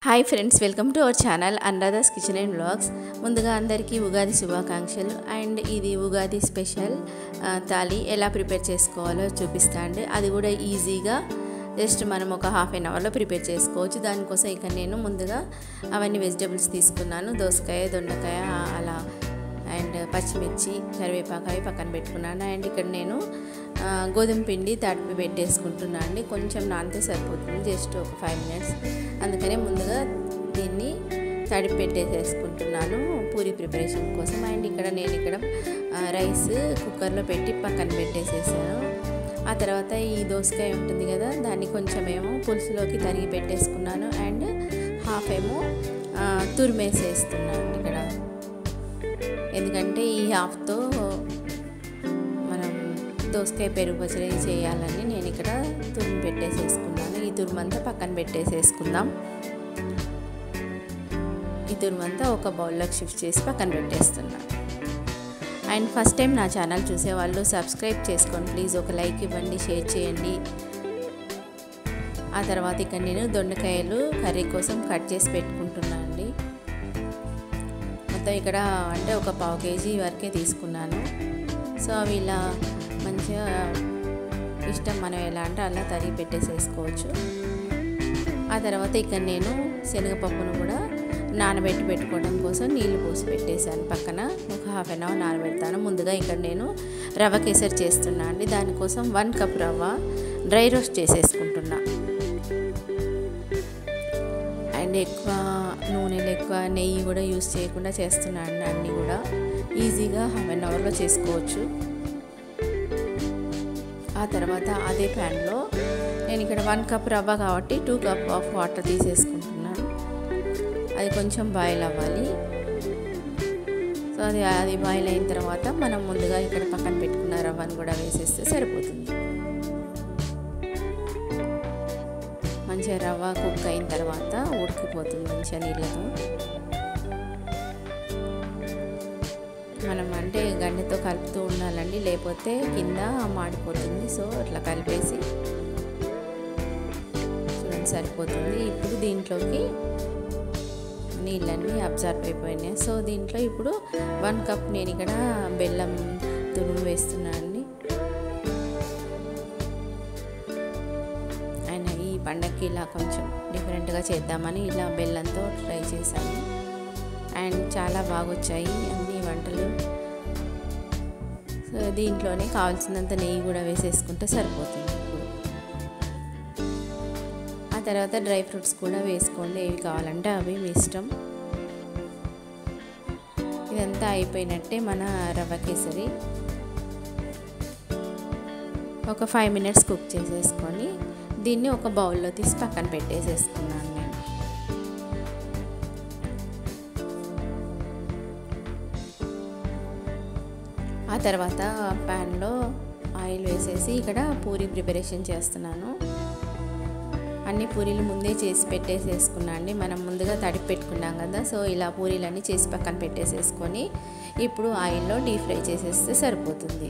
hi friends welcome to our channel Anuradha's kitchen and blogs ముందుగా అందరికీ ఉగాది శుభాకాంక్షలు అండ్ ఇది ఉగాది స్పెషల్ ఆ, తాలి ఎలా ప్రిపేర్ చేసుకోవాలో చూపిస్తా అండి అది కూడా ఈజీగా జస్ట్ మనం ఒక హాఫ్ అన్ అవర్లో ప్రిపేర్ చేసుకోవచ్చు దానికోసం ఇక నేను ముందుగా అవన్నీ వెజిటేబుల్స్ తీసుకున్నాను దోసకాయ దొండకాయ అలా అండ్ పచ్చిమిర్చి కరివేపాకు అవి పక్కన పెట్టుకున్నాను అండ్ ఇక్కడ నేను ఆ, గోధుమ పిండి తడిపి పెట్టేసుకుంటున్నాను అండి కొంచెం నానితే సరిపోతుంది జస్ట్ ఒక ఫైవ్ మినిట్స్ అందుకనే ముందుగా దీన్ని తడిపి పెట్టేసేసుకుంటున్నాను పూరి ప్రిపరేషన్ కోసం అండ్ ఇక్కడ నేను ఇక్కడ ఆ, రైస్ కుక్కర్లో పెట్టి పక్కన పెట్టేసేసాను ఆ తర్వాత ఈ దోసకాయ ఉంటుంది కదా దాన్ని కొంచెం ఏమో పులుసులోకి తరిగి పెట్టేసుకున్నాను అండ్ హాఫ్ ఏమో ఆ, తురిమేసేస్తున్నాను ఇక్కడ ఎందుకంటే ఈ హాఫ్తో మనం దోసకాయ పెరుగు పచ్చడి చేయాలని నేను ఇక్కడ తురిమి పెట్టేసేసుకున్నాను ఈ తురుమంతా పక్కన పెట్టేసేసుకుందాం ఈ తురుమంతా ఒక బౌల్లోకి షిఫ్ట్ చేసి పక్కన పెట్టేస్తున్నాను అండ్ ఫస్ట్ టైం నా ఛానల్ చూసేవాళ్ళు సబ్స్క్రైబ్ చేసుకోండి ప్లీజ్ ఒక లైక్ ఇవ్వండి షేర్ చేయండి ఆ తర్వాత ఇక్కడ నేను దొండకాయలు కర్రీ కోసం కట్ చేసి పెట్టుకుంటున్నాను అండి మొత్తం ఇక్కడ అంటే ఒక పావు కేజీ వరకే తీసుకున్నాను సో అవి ఇలా మంచిగా ఇష్టం మనం ఎలా అంటే అలా తరిగి పెట్టేసేసుకోవచ్చు ఆ తర్వాత ఇక్కడ నేను శనగపప్పును కూడా నానబెట్టి పెట్టుకోవడం కోసం నీళ్లు పోసి పెట్టేశాను పక్కన ఒక హాఫ్ అన్ అవర్ నానబెడతాను ముందుగా ఇక్కడ నేను రవ్వ కేసరి చేస్తున్నా అండి దానికోసం వన్ కప్ రవ్వ డ్రై రోస్ట్ చేసేసుకుంటున్నా అండ్ ఎక్కువ నూనెలు ఎక్కువ నెయ్యి కూడా యూస్ చేయకుండా చేస్తున్నాను అన్నీ కూడా ఈజీగా హాఫ్ అన్ అవర్లో చేసుకోవచ్చు ఆ తర్వాత అదే ప్యాన్లో నేను ఇక్కడ వన్ కప్ రవ్వ కాబట్టి టూ కప్ ఆఫ్ వాటర్ తీసేసుకుంటున్నాను అది కొంచెం బాయిల్ అవ్వాలి సో అది అది బాయిల్ అయిన తర్వాత మనం ముందుగా ఇక్కడ పక్కన పెట్టుకున్న రవ్వను కూడా వేసేస్తే సరిపోతుంది మంచిగా రవ్వ కుక్ అయిన తర్వాత ఉడికిపోతుంది మంచిగా నీళ్ళతో మనం అంటే గంటతో కలుపుతూ ఉండాలండి లేకపోతే కింద మాడిపోతుంది సో అట్లా కలిపేసి చూడండి సరిపోతుంది ఇప్పుడు దీంట్లోకి నీళ్ళన్నీ అబ్జర్వ్ అయిపోయినాయి సో దీంట్లో ఇప్పుడు వన్ కప్ నేను ఇక్కడ బెల్లం తురుము వేస్తున్నాను అండి ఆయన ఈ పండగకి ఇలా కొంచెం డిఫరెంట్గా చేద్దామని ఇలా బెల్లంతో ట్రై చేశాను అండ్ చాలా బాగా వచ్చాయి అన్ని వంటలు సో దీంట్లోనే కావాల్సినంత నెయ్యి కూడా వేసేసుకుంటే సరిపోతుంది ఇప్పుడు ఆ తర్వాత డ్రై ఫ్రూట్స్ కూడా వేసుకోండి ఏవి కావాలంటే అవి మీ ఇష్టం ఇదంతా అయిపోయినట్టే మన రవ్వ కేసరి ఒక ఫైవ్ మినిట్స్ కుక్ చేసేసుకొని దీన్ని ఒక బౌల్లో తీసి పక్కన పెట్టేసేసుకున్నాను నేను ఆ తర్వాత ప్యాన్లో ఆయిల్ వేసేసి ఇక్కడ పూరి ప్రిపరేషన్ చేస్తున్నాను అన్ని పూరీలు ముందే చేసి పెట్టేసేసుకున్నా అండి మనం ముందుగా తడిపి పెట్టుకున్నాం కదా సో ఇలా పూరీలన్నీ చేసి పక్కన పెట్టేసేసుకొని ఇప్పుడు ఆయిల్లో డీప్ ఫ్రై చేసేస్తే సరిపోతుంది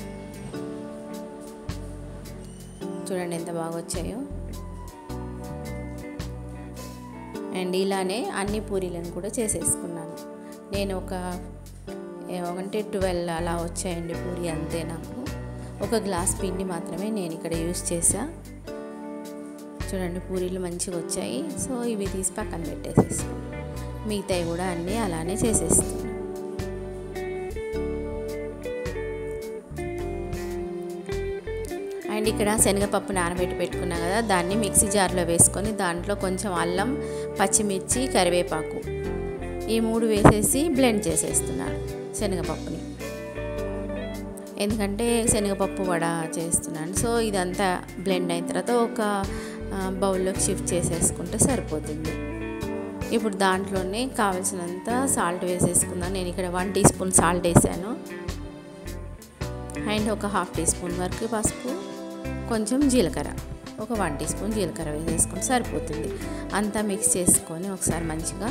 చూడండి ఎంత బాగా వచ్చాయో అండ్ ఇలానే అన్ని పూరీలను కూడా చేసేసుకున్నాను నేను ఒక అంటే ట్వెల్వ్ అలా వచ్చాయండి పూరి అంతే నాకు ఒక గ్లాస్ పిండి మాత్రమే నేను ఇక్కడ యూస్ చేసా చూడండి పూరీలు మంచిగా వచ్చాయి సో ఇవి తీసి పక్కన పెట్టేసేస్తాను మిగతాయి కూడా అన్నీ అలానే చేసేస్తాను అండ్ ఇక్కడ శనగపప్పు నానబెట్టి పెట్టుకున్నా కదా దాన్ని మిక్సీ జార్లో వేసుకొని దాంట్లో కొంచెం అల్లం పచ్చిమిర్చి కరివేపాకు ఈ మూడు వేసేసి బ్లెండ్ చేసేస్తున్నాను శనగపప్పుని ఎందుకంటే శనగపప్పు వడ చేస్తున్నాను సో ఇదంతా బ్లెండ్ అయిన తర్వాత ఒక బౌల్లోకి షిఫ్ట్ చేసేసుకుంటే సరిపోతుంది ఇప్పుడు దాంట్లోనే కావలసినంత సాల్ట్ వేసేసుకుందాం నేను ఇక్కడ వన్ టీ స్పూన్ సాల్ట్ వేసాను అండ్ ఒక హాఫ్ టీ స్పూన్ వరకు పసుపు కొంచెం జీలకర్ర ఒక వన్ టీ స్పూన్ జీలకర్ర వేసేసుకుంటే సరిపోతుంది అంతా మిక్స్ చేసుకొని ఒకసారి మంచిగా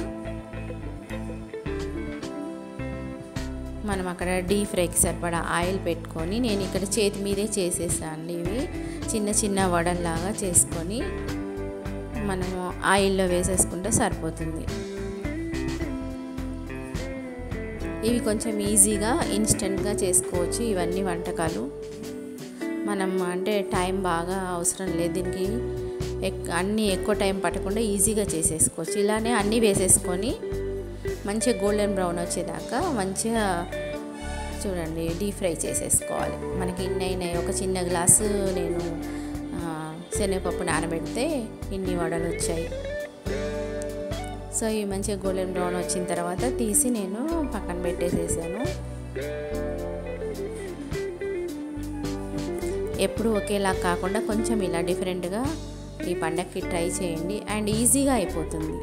మనం అక్కడ డీప్ ఫ్రైకి సరిపడా ఆయిల్ పెట్టుకొని నేను ఇక్కడ చేతి మీదే చేసేసాను ఇవి చిన్న చిన్న వడల్లాగా చేసుకొని మనము ఆయిల్లో వేసేసుకుంటే చేసుకుంటే సరిపోతుంది ఇవి కొంచెం ఈజీగా ఇన్స్టెంట్గా చేసుకోవచ్చు ఇవన్నీ వంటకాలు మనం అంటే టైం బాగా అవసరం లేదు దీనికి ఎక్ అన్నీ ఎక్కువ టైం పట్టకుండా ఈజీగా చేసేసుకోవచ్చు ఇలానే అన్నీ వేసేసుకొని మంచిగా గోల్డెన్ బ్రౌన్ వచ్చేదాకా మంచిగా చూడండి డీప్ ఫ్రై చేసేసుకోవాలి మనకి ఇన్ని అయినాయి ఒక చిన్న గ్లాసు నేను శనగపప్పు నానబెడితే ఇన్ని వడలు వచ్చాయి సో ఇవి మంచిగా గోల్డెన్ బ్రౌన్ వచ్చిన తర్వాత తీసి నేను పక్కన పెట్టేసేసాను ఎప్పుడు ఒకేలా కాకుండా కొంచెం ఇలా డిఫరెంట్గా ఈ పండగకి ట్రై చేయండి అండ్ ఈజీగా అయిపోతుంది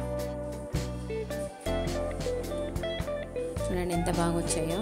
చూడండి ఎంత బాగా వచ్చాయో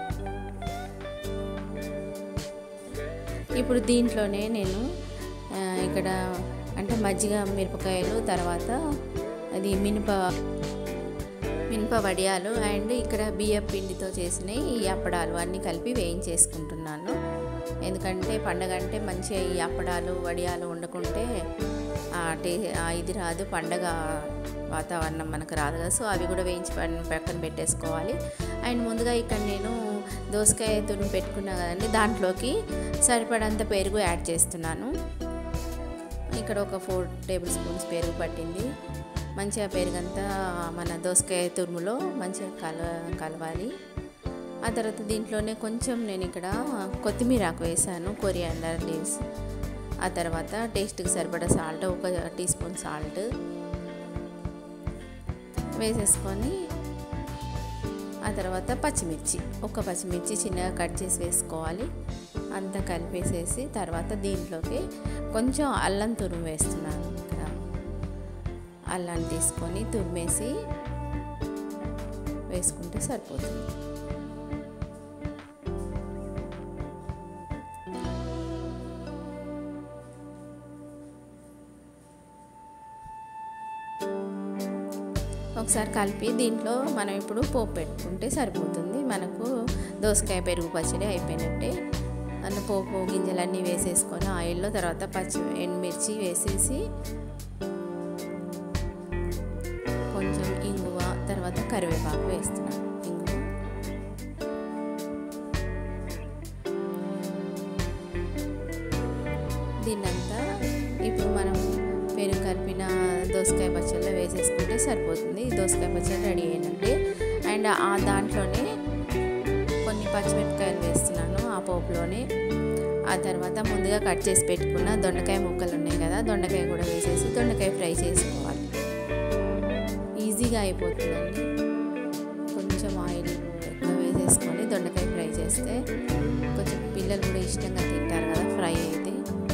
ఇప్పుడు దీంట్లోనే నేను ఇక్కడ అంటే మజ్జిగ మిరపకాయలు తర్వాత అది మినప మినప వడియాలు అండ్ ఇక్కడ బియ్యం పిండితో చేసిన ఈ అప్పడాలు అన్నీ కలిపి వేయించేసుకుంటున్నాను ఎందుకంటే పండగ అంటే మంచిగా ఈ అప్పడాలు వడియాలు వండుకుంటే టే ఇది రాదు పండగ వాతావరణం మనకు రాదు కదా సో అవి కూడా వేయించి పక్కన పెట్టేసుకోవాలి అండ్ ముందుగా ఇక్కడ నేను దోసకాయ తురుము పెట్టుకున్నా కదండి దాంట్లోకి సరిపడంత పెరుగు యాడ్ చేస్తున్నాను ఇక్కడ ఒక ఫోర్ టేబుల్ స్పూన్స్ పెరుగు పట్టింది మంచిగా పెరుగంతా మన దోసకాయ తురుములో మంచిగా కల కలవాలి ఆ తర్వాత దీంట్లోనే కొంచెం నేను ఇక్కడ కొత్తిమీర ఆకు వేసాను కొరియాండర్ లీవ్స్ ఆ తర్వాత టేస్ట్కి సరిపడా సాల్ట్ ఒక టీ స్పూన్ సాల్ట్ వేసేసుకొని ఆ తర్వాత పచ్చిమిర్చి ఒక పచ్చిమిర్చి చిన్నగా కట్ చేసి వేసుకోవాలి అంతా కలిపేసేసి తర్వాత దీంట్లోకి కొంచెం అల్లం తురుము వేస్తున్నాను ఇక్కడ అల్లాన్ని తీసుకొని తురిమేసి వేసుకుంటే సరిపోతుంది ఒకసారి కలిపి దీంట్లో మనం ఇప్పుడు పోపు పెట్టుకుంటే సరిపోతుంది మనకు దోసకాయ పెరుగు పచ్చడి అయిపోయినట్టే అన్న పోపు గింజలన్నీ వేసేసుకొని ఆయిల్లో తర్వాత పచ్చి ఎండుమిర్చి వేసేసి కొంచెం ఇంగువ తర్వాత కరివేపాకు వేస్తున్నాను ఇంగువ దీన్నంతా ఇప్పుడు మనం పెరుగు కలిపిన దోసకాయ పచ్చడిలో వేసేసుకుంటే సరిపోతుంది దోసకాయ పచ్చడి రెడీ అయినట్టే అండ్ ఆ దాంట్లోనే కొన్ని పచ్చిమిరపకాయలు వేస్తున్నాను ఆ పోపులోనే ఆ తర్వాత ముందుగా కట్ చేసి పెట్టుకున్న దొండకాయ ముక్కలు ఉన్నాయి కదా దొండకాయ కూడా వేసేసి దొండకాయ ఫ్రై చేసుకోవాలి ఈజీగా అయిపోతుందండి కొంచెం ఆయిల్ ఎక్కువ వేసేసుకొని దొండకాయ ఫ్రై చేస్తే కొంచెం పిల్లలు కూడా ఇష్టంగా తింటారు కదా ఫ్రై అయితే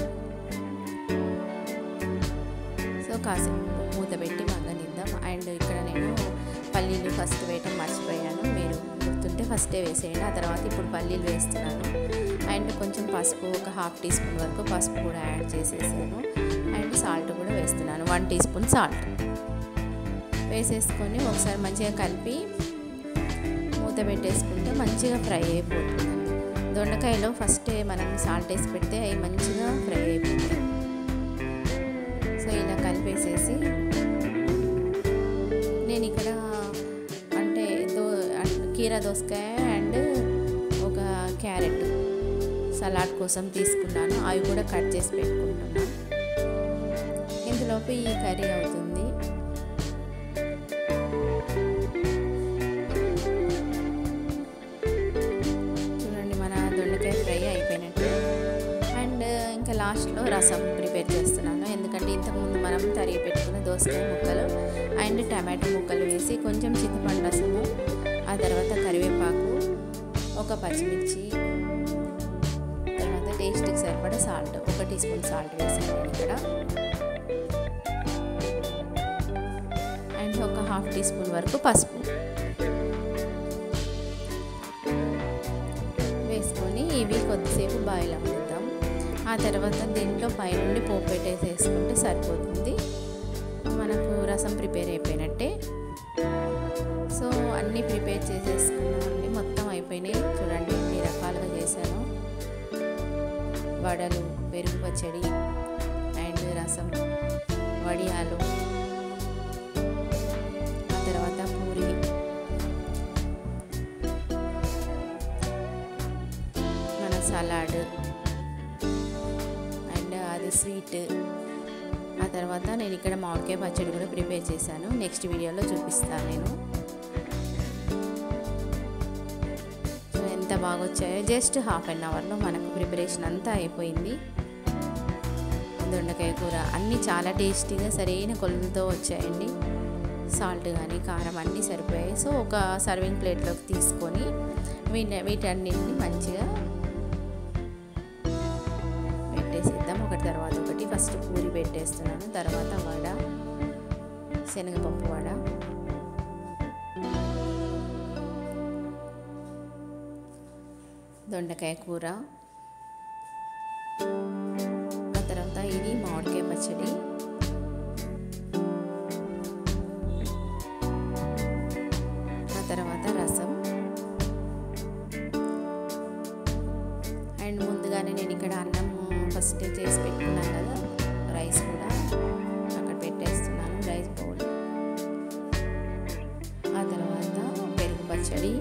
సో కాసేపు మూత పెట్టి మగ్గనిద్దాం అండ్ ఇక్కడ నేను పల్లీలు ఫస్ట్ వేయటం మర్చిపోయాను మీరు గుర్తుంటే ఫస్టే వేసేయండి ఆ తర్వాత ఇప్పుడు పల్లీలు వేస్తున్నాను అండ్ కొంచెం పసుపు ఒక హాఫ్ టీ స్పూన్ వరకు పసుపు కూడా యాడ్ చేసేసాను అండ్ సాల్ట్ కూడా వేస్తున్నాను వన్ టీ స్పూన్ సాల్ట్ వేసేసుకొని ఒకసారి మంచిగా కలిపి మూత పెట్టేసుకుంటే మంచిగా ఫ్రై అయిపోతుంది దొండకాయలో ఫస్టే మనం సాల్ట్ వేసి పెడితే అవి మంచిగా ఫ్రై అయిపోతాయి సో ఇలా కలిపేసేసి నేను ఇక్కడ అంటే దో కీరా దోసకాయ అండ్ ఒక క్యారెట్ సలాడ్ కోసం తీసుకున్నాను అవి కూడా కట్ చేసి పెట్టుకుంటున్నాను ఇందులోపు ఈ కర్రీ అవుతుంది చూడండి మన దొండకాయ ఫ్రై అయిపోయినట్టు అండ్ ఇంకా లాస్ట్లో రసం ప్రిపేర్ చేస్తున్నాను ఎందుకంటే ఇంతకుముందు మనం తరిగి పెట్టుకున్న దోసకాయ ముక్కలు అండ్ టమాటో ముక్కలు వేసి కొంచెం చింతపండు రసము ఆ తర్వాత కరివేపాకు ఒక పచ్చిమిర్చి తర్వాత టేస్ట్కి సరిపడా సాల్ట్ ఒక టీ స్పూన్ సాల్ట్ వేసాను నేను ఇక్కడ అండ్ ఒక హాఫ్ టీ స్పూన్ వరకు పసుపు వేసుకొని ఇవి కొద్దిసేపు బాయిల్ అవ్వద్దాం ఆ తర్వాత దీంట్లో పైనుండి పోపు పెట్టేసేసుకుంటే సరిపోతుంది మనకు రసం ప్రిపేర్ అయిపోయినట్టే సో అన్నీ ప్రిపేర్ చేసేసుకున్నామండి మొత్తం అయిపోయినాయి చూడండి ఎన్ని రకాలుగా చేశాను వడలు పెరుగు పచ్చడి అండ్ రసం వడియాలు సలాడ్ అండ్ అది స్వీట్ ఆ తర్వాత నేను ఇక్కడ మామిడికాయ పచ్చడి కూడా ప్రిపేర్ చేశాను నెక్స్ట్ వీడియోలో చూపిస్తాను నేను సో ఎంత బాగా వచ్చాయో జస్ట్ హాఫ్ అన్ అవర్లో మనకు ప్రిపరేషన్ అంతా అయిపోయింది దొండకాయ కూర అన్నీ చాలా టేస్టీగా సరైన కొలతలతో వచ్చాయండి సాల్ట్ కానీ కారం అన్నీ సరిపోయాయి సో ఒక సర్వింగ్ ప్లేట్లోకి తీసుకొని వీటి వీటన్నింటిని మంచిగా పెట్టేసిద్దాం ఒకటి తర్వాత ఒకటి ఫస్ట్ పూరి పెట్టేస్తున్నాను తర్వాత వడ శనగపప్పు వడ దొండకాయ కూర ఆ తర్వాత ఇది మామిడికాయ పచ్చడి ఆ తర్వాత రసం అండ్ ముందుగానే నేను ఇక్కడ అన్నం ఫస్ట్ చేసి పెట్టుకున్నాను కదా రైస్ కూడా అక్కడ పెట్టేస్తున్నాను రైస్ బౌల్ ఆ తర్వాత పెరుగు పచ్చడి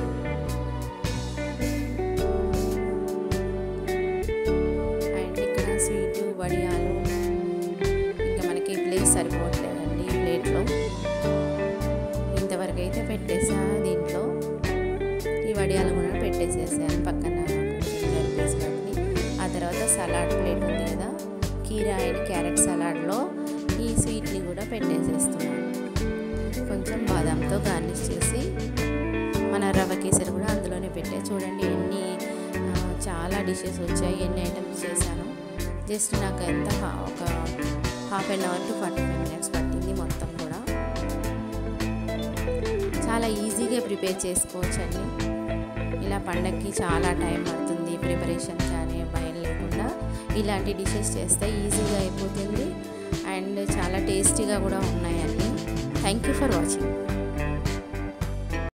అండ్ ఇక్కడ స్వీట్ వడియాలు ఇంకా మనకి ప్లేస్ సరిపోవట్లేదండి ఈ ప్లేట్లో ఇంతవరకు అయితే పెట్టేసా దీంట్లో ఈ వడియాలు కూడా పెట్టేసేసాను పక్కన ప్లేస్ కాబట్టి ఆ తర్వాత సలాడ్ ప్లేట్ ఉంది కదా కీరా అండ్ క్యారెట్ సలాడ్లో ఈ స్వీట్ని కూడా పెట్టేసేస్తున్నాను కొంచెం బాదాంతో గార్నిష్ చేసి మన రవ్వ కేసరి కూడా అందులోనే పెట్టా చూడండి ఎన్ని చాలా డిషెస్ వచ్చాయి ఎన్ని ఐటమ్స్ చేశాను జస్ట్ నాకు ఎంత ఒక half an hour to forty five minutes పట్టింది మొత్తం కూడా చాలా ఈజీగా ప్రిపేర్ చేసుకోవచ్చండి ఇలా పండగకి చాలా టైం పడుతుంది ప్రిపరేషన్ కానీ భయం లేకుండా ఇలాంటి డిషెస్ చేస్తే ఈజీగా అయిపోతుంది అండ్ చాలా టేస్టీగా కూడా ఉన్నాయండి థ్యాంక్ యూ ఫర్ వాచింగ్